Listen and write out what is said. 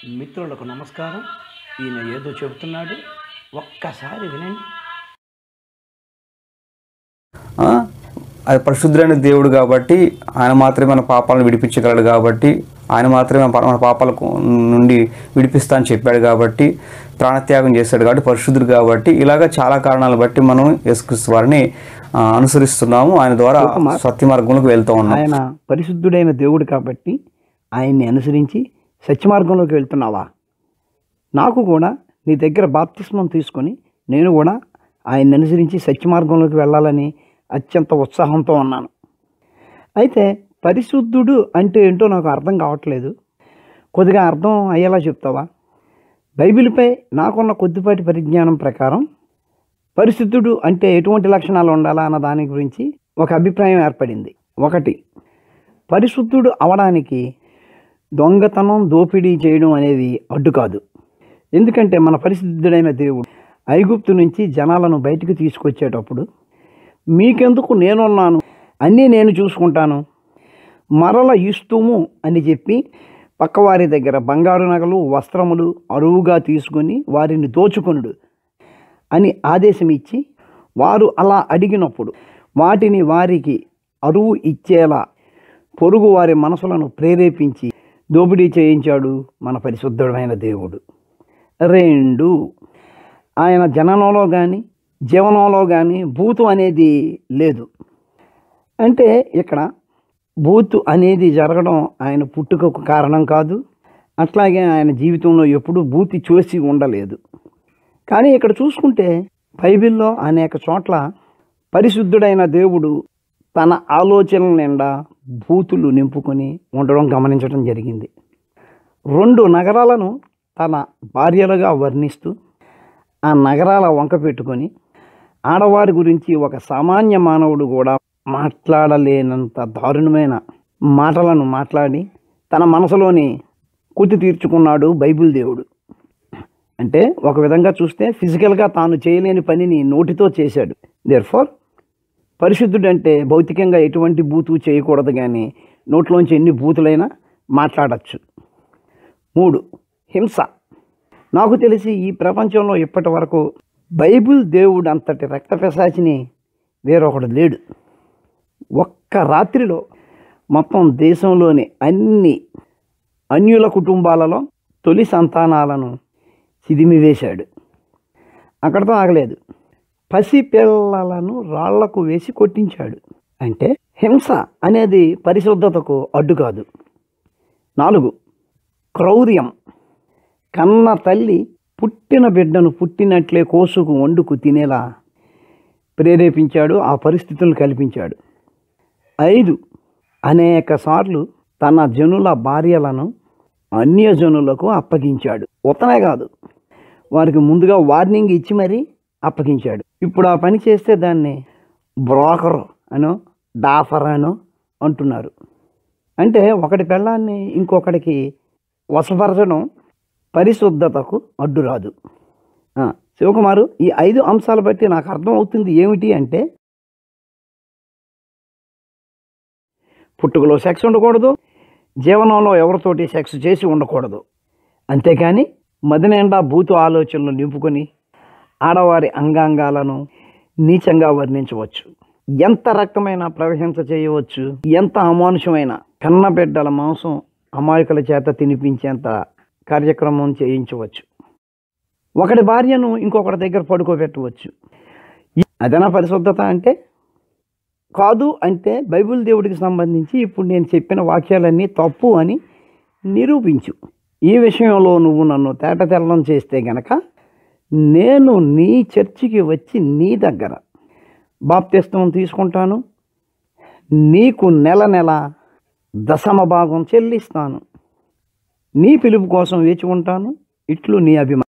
మిత్రులకు నమస్కారం ఈయన ఏదో చెబుతున్నాడు ఒక్కసారి వినండి ఆ? అది పరిశుద్ధులైన దేవుడు కాబట్టి ఆయన మాత్రమే మన పాపాలను విడిపించగలడు కాబట్టి ఆయన మాత్రమే మన మన పాపాలకు నుండి విడిపిస్తా అని చెప్పాడు కాబట్టి ప్రాణత్యాగం చేశాడు కాబట్టి పరిశుద్ధుడు కాబట్టి ఇలాగ చాలా కారణాలు బట్టి మనం యేసుక్రీస్తు వారిని ఆ, అనుసరిస్తున్నాము ఆయన ద్వారా సత్య మార్గంలోకి వెళ్తూ ఉన్నాం ఆయన పరిశుద్ధుడైన దేవుడు కాబట్టి ఆయన్ని అనుసరించి సత్యమార్గంలోకి వెళ్తున్నావా నాకు కూడా నీ దగ్గర బాప్తిస్మం తీసుకొని నేను కూడా ఆయన్ని అనుసరించి సత్యమార్గంలోకి వెళ్ళాలని అత్యంత ఉత్సాహంతో ఉన్నాను అయితే పరిశుద్ధుడు అంటే ఏంటో నాకు అర్థం కావట్లేదు కొద్దిగా అర్థం అయ్యేలా చెప్తావా బైబిల్పై నాకున్న కొద్దిపాటి పరిజ్ఞానం ప్రకారం పరిశుద్ధుడు అంటే ఎటువంటి లక్షణాలు ఉండాలా అన్న దాని గురించి ఒక అభిప్రాయం ఏర్పడింది ఒకటి పరిశుద్ధుడు అవడానికి దొంగతనం దోపిడీ చేయడం అనేది అడ్డు కాదు ఎందుకంటే మన పరిశుద్ధుడైన దేవుడు ఐగుప్తు నుంచి జనాలను బయటికి తీసుకొచ్చేటప్పుడు మీకెందుకు నేనున్నాను అన్నీ నేను చూసుకుంటాను మరల ఇస్తుము అని చెప్పి పక్కవారి దగ్గర బంగారు నగలు వస్త్రములు అరువుగా తీసుకొని వారిని దోచుకొనుడు అని ఆదేశం ఇచ్చి వారు అలా అడిగినప్పుడు వాటిని వారికి అరువు ఇచ్చేలా పొరుగు వారి మనసులను ప్రేరేపించి దోపిడీ చేయించాడు మన పరిశుద్ధమైన దేవుడు రెండు ఆయన జననంలో కానీ జీవనంలో కానీ భూతు అనేది లేదు అంటే ఇక్కడ భూతు అనేది జరగడం ఆయన పుట్టుకకు కారణం కాదు అట్లాగే ఆయన జీవితంలో ఎప్పుడూ భూతి చూసి ఉండలేదు కానీ ఇక్కడ చూసుకుంటే బైబిల్లో అనేక చోట్ల పరిశుద్ధుడైన దేవుడు తన ఆలోచనల నిండా భూతులు నింపుకొని ఉండడం గమనించడం జరిగింది రెండు నగరాలను తన భార్యలుగా వర్ణిస్తూ ఆ నగరాల వంక పెట్టుకొని ఆడవారి గురించి ఒక సామాన్య మానవుడు కూడా మాట్లాడలేనంత దారుణమైన మాటలను మాట్లాడి తన మనసులోని కుతి తీర్చుకున్నాడు బైబిల్ దేవుడు అంటే ఒక విధంగా చూస్తే ఫిజికల్గా తాను చేయలేని పనిని నోటితో చేశాడు దేర్ ఫోర్ పరిశుద్ధుడు అంటే భౌతికంగా ఎటువంటి బూతు చేయకూడదు కానీ నోట్లోంచి ఎన్ని బూతులైనా మాట్లాడచ్చు మూడు హింస నాకు తెలిసి ఈ ప్రపంచంలో ఇప్పటి వరకు బైబిల్ దేవుడు అంతటి రక్త పిశాచిని వేరొకడు లేడు ఒక్క రాత్రిలో మొత్తం దేశంలోని అన్ని అన్యుల కుటుంబాలలో తొలి సంతానాలను సిదిమివేశాడు అక్కడతో ఆగలేదు పసి పిల్లలను రాళ్లకు వేసి కొట్టించాడు అంటే హింస అనేది పరిశుద్ధతకు అడ్డు కాదు నాలుగు క్రౌర్యం కన్న తల్లి పుట్టిన బిడ్డను పుట్టినట్లే కోసుకు వండుకు తినేలా ప్రేరేపించాడు ఆ పరిస్థితులను కల్పించాడు ఐదు అనేక సార్లు తన జనుల భార్యలను అన్యజనులకు అప్పగించాడు ఉతనే కాదు వారికి ముందుగా వార్నింగ్ ఇచ్చి మరీ అప్పగించాడు ఇప్పుడు ఆ పని చేస్తే దాన్ని బ్రోకర్ అనో డాఫర్ అనో అంటున్నారు అంటే ఒకటి పెళ్ళాన్ని ఇంకొకటికి వశపరచడం పరిశుద్ధతకు అడ్డు రాదు ఆ, శివకుమారు ఈ ఐదు అంశాలు బట్టి నాకు అర్థం అవుతుంది ఏమిటి అంటే పుట్టుకలో సెక్స్ ఉండకూడదు జీవనంలో ఎవరితోటి సెక్స్ చేసి ఉండకూడదు అంతేకాని మది నిండా భూతు ఆలోచనలు నింపుకొని ఆడవారి అంగాంగాలను నీచంగా వర్ణించవచ్చు ఎంత రక్తమైన ప్రవహించ చేయవచ్చు ఎంత అమానుషమైన కన్నబిడ్డల మాంసం అమాయకుల చేత తినిపించేంత కార్యక్రమం చేయించవచ్చు ఒకటి భార్యను ఇంకొకటి దగ్గర పడుకోబెట్టవచ్చు ఈ- అదేనా పరిశుద్ధత అంటే కాదు అంటే బైబిల్ దేవుడికి సంబంధించి ఇప్పుడు నేను చెప్పిన వాక్యాలన్నీ తప్పు అని నిరూపించు ఈ విషయంలో నువ్వు నన్ను తేట తెల్లం చేస్తే గనక నేను నీ చర్చికి వచ్చి నీ దగ్గర బాప్తిస్తం తీసుకుంటాను నీకు నెల నెల దశమ భాగం చెల్లిస్తాను నీ పిలుపు కోసం వేచి ఉంటాను ఇట్లు నీ అభిమానం